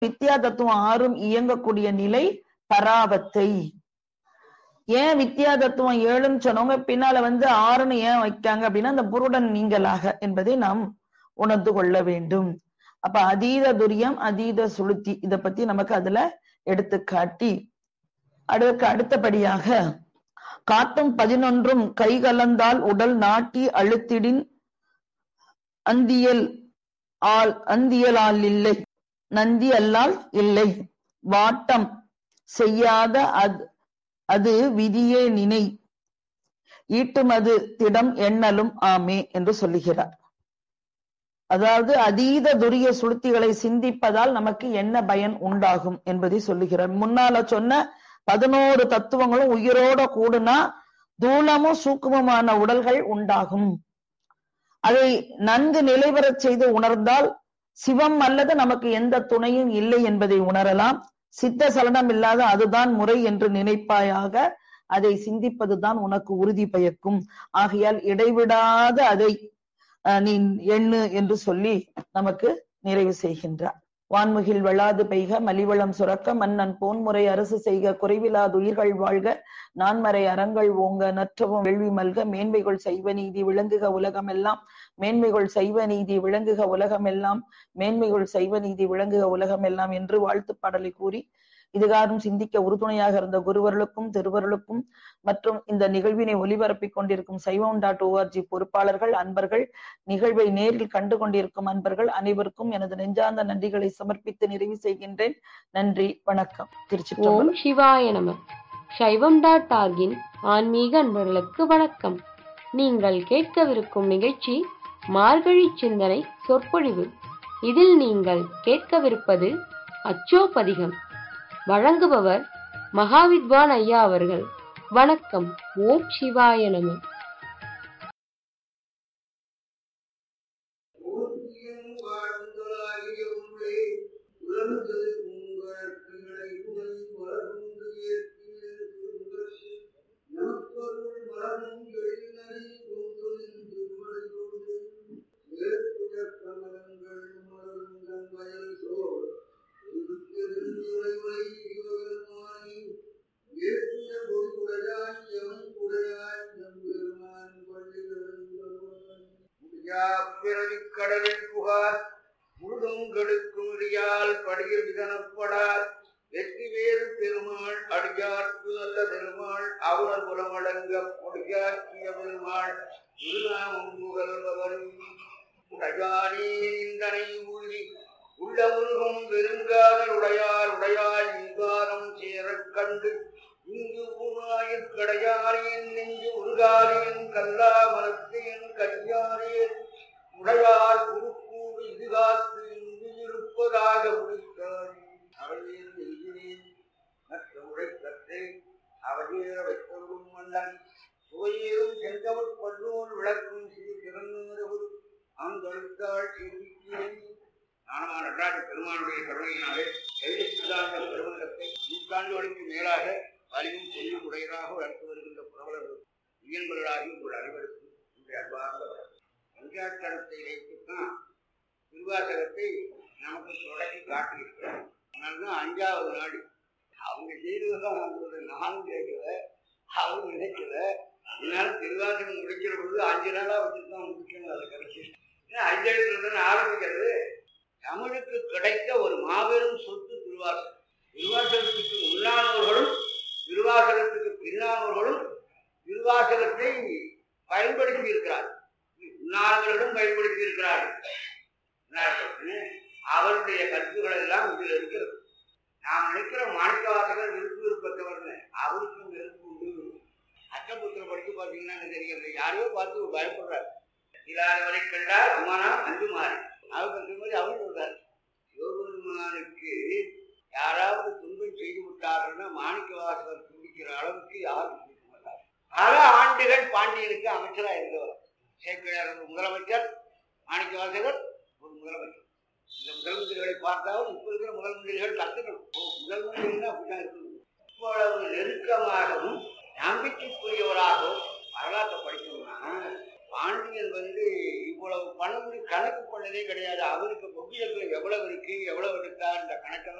வித்யா தத்துவம் ஆறும் இயங்கக்கூடிய நிலை பராவத்தை ஏன் வித்யா தத்துவம் ஏழுன்னு சொன்னவங்க பின்னால வந்து ஆறுன்னு ஏன் வைக்காங்க அப்படின்னா அந்த புருடன் நீங்களாக என்பதை நாம் உணர்ந்து கொள்ள வேண்டும் அப்ப அதீத துரியம் அதீத சுளுத்தி இத பத்தி நமக்கு அதுல எடுத்து காட்டி அடுக்கு அடுத்தபடியாக காத்தும் பதினொன்றும் கை கலந்தால் உடல் நாட்டி அழுத்திடின் அந்தியல் ஆள் அந்தியலால் இல்லை நந்தி அல்லால் இல்லை வாட்டம் செய்யாத அது அது விதியே நினை ஈட்டுமது திடம் எண்ணலும் ஆமே என்று சொல்லுகிறார் அதாவது அதீத துரிய சுளுத்திகளை சிந்திப்பதால் நமக்கு என்ன பயன் உண்டாகும் என்பதை சொல்லுகிறார் முன்னால சொன்ன பதினோரு தத்துவங்களும் உயிரோட கூடுனா தூளமும் சூக்குமமான உடல்கள் உண்டாகும் அதை நன்கு நிலைவரச் செய்து உணர்ந்தால் சிவம் அல்லது நமக்கு எந்த துணையும் இல்லை என்பதை உணரலாம் சித்த சலனம் இல்லாத அதுதான் முறை என்று நினைப்பாயாக அதை சிந்திப்பதுதான் உனக்கு உறுதி பயக்கும் ஆகையால் இடைவிடாத அதை நீ எண்ணு என்று சொல்லி நமக்கு நிறைவு செய்கின்றார் வான்முகில் வெளாது பெய்க மலிவளம் சுரக்க மன்னன் போன்முறை அரசு செய்க குறைவிலாது உயிர்கள் வாழ்க நான்மறை அறங்கள் ஓங்க நற்றவும் வேள்வி மல்க மேன்மைகள் செய்வ நீதி விளங்குக உலகமெல்லாம் மேன்மைகள் செய்வ நீதி விளங்குக உலகமெல்லாம் மேன்மைகள் செய்வ நீதி விளங்குக உலகமெல்லாம் என்று வாழ்த்து பாடலை கூறி இதுகாரும் சிந்திக்க உறுதுணையாக இருந்த குருவர்களுக்கும் திருவர்களுக்கும் மற்றும் இந்த நிகழ்வினை ஒலிபரப்பிக் கொண்டிருக்கும் சைவம் டாட் ஓஆர்ஜி பொறுப்பாளர்கள் அன்பர்கள் நிகழ்வை நேரில் கண்டு கொண்டிருக்கும் அன்பர்கள் அனைவருக்கும் எனது நெஞ்சார்ந்த நன்றிகளை சமர்ப்பித்து நிறைவு செய்கின்றேன் நன்றி வணக்கம் திருச்சி ஓம் சிவாய நம சைவம் டாட் ஆர்கின் ஆன்மீக அன்பர்களுக்கு வணக்கம் நீங்கள் கேட்கவிருக்கும் நிகழ்ச்சி மார்கழி சிந்தனை சொற்பொழிவு இதில் நீங்கள் கேட்கவிருப்பது அச்சோபதிகம் வழங்குபவர் மகாவித்வான் ஐயா அவர்கள் வணக்கம் ஓம் சிவாய நம பிறவிக்கடலில் புகார் முழுதுங்கெடுக்கும் இடியால் படியில் விதனப்படார் வெற்றி வேறு பெருமாள் அடியார்க்கு நல்ல பெருமாள் அவர் புலமடங்க பொடியாக்கிய பெருமாள் திருநாமம் புகழ்பவர் உடையானே நிந்தனை ஊழி உள்ள உருகும் பெருங்காதல் உடையார் உடையார் இங்காரம் சேரக் கண்டு இங்கு ஊனாயிற் கடையாரியன் நெஞ்சு உருகாரியன் கல்லா மரத்தையன் கையாரியன் உடையார் குறுக்கூடு இதுகாத்து இங்கு இருப்பதாக முடித்தார் அவளில் எழுதினேன் மற்ற உழைக்கத்தை அவதீர வைத்தவரும் மன்னன் சுவையேறும் செந்தமிழ் பல்லூர் விளக்கும் சிறு திறந்தவரு அந்தழுத்தாள் சிறுக்கிறேன் ஞானமா நடராஜ பெருமானுடைய கருணையினாலே கைலை சித்தாந்த பெருமந்தத்தை நூற்றாண்டுகளுக்கு மேலாக வலியும் சொல்லும் உடையராக வளர்த்து வருகின்ற புரவலர்கள் இயன்பர்களாகி உங்கள் அனைவருக்கும் இன்றைய அன்பார்ந்த பஞ்சாட்சரத்தை வைத்துத்தான் திருவாசகத்தை நமக்கு தொடங்கி காட்டியிருக்கிறார் அதனால்தான் அஞ்சாவது நாடு அவங்க செய்ததுதான் அவங்களோட நானும் கேட்கல அவங்க நினைக்கல இதனால திருவாசகம் முடிக்கிற பொழுது அஞ்சு நாளா வச்சுட்டு தான் முடிக்கணும் அதை கடைசி ஏன்னா அஞ்செழுத்துல ஆரம்பிக்கிறது தமிழுக்கு கிடைத்த ஒரு மாபெரும் சொத்து திருவாசகம் திருவாசகத்துக்கு முன்னானவர்களும் திருவாசகத்துக்கு பின்னானவர்களும் திருவாசகத்தை பயன்படுத்தி இருக்கிறார் முன்னானவர்களும் பயன்படுத்தி இருக்கிறார்கள் அவருடைய கருத்துக்கள் எல்லாம் இதில் இருக்கிறது நாம் நினைக்கிற மாணிக்கவாசகர் விருப்பு விருப்பத்தவர்னு அவருக்கும் வெறுப்பு உண்டு அச்சபுத்திரம் படித்து பார்த்தீங்கன்னா எனக்கு தெரிகிறது யாரையோ பார்த்து பயப்படுறாரு இல்லாதவரை கண்டால் அம்மானா அஞ்சு மாறி அவருக்கு மாதிரி அவர் சொல்றார் சிவபெருமானுக்கு யாராவது துன்பம் செய்து விட்டார்கள்னா மாணிக்க வாசகர் துண்டிக்கிற அளவுக்கு யாரும் துண்டிக்க மாட்டார் பல ஆண்டுகள் பாண்டியனுக்கு அமைச்சராக இருந்தவர் சேக்கிழார் ஒரு முதலமைச்சர் மாணிக்க வாசகர் ஒரு முதலமைச்சர் இந்த முதல் மந்திரிகளை பார்த்தாலும் இப்ப இருக்கிற முதல் மந்திரிகள் கத்துக்கணும் ஓ, முதல் மந்திரின்னா அப்படிதான் இருக்கணும் இவ்வளவு நெருக்கமாகவும் நம்பிக்கைக்குரியவராகவும் வரலாற்றை படிக்கணும்னா பாண்டியன் வந்து இவ்வளவு பணம் கணக்கு பண்ணதே கிடையாது அவருக்கு பொக்கியத்துவம் எவ்வளவு இருக்கு எவ்வளவு எடுத்தா இந்த கணக்கெல்லாம்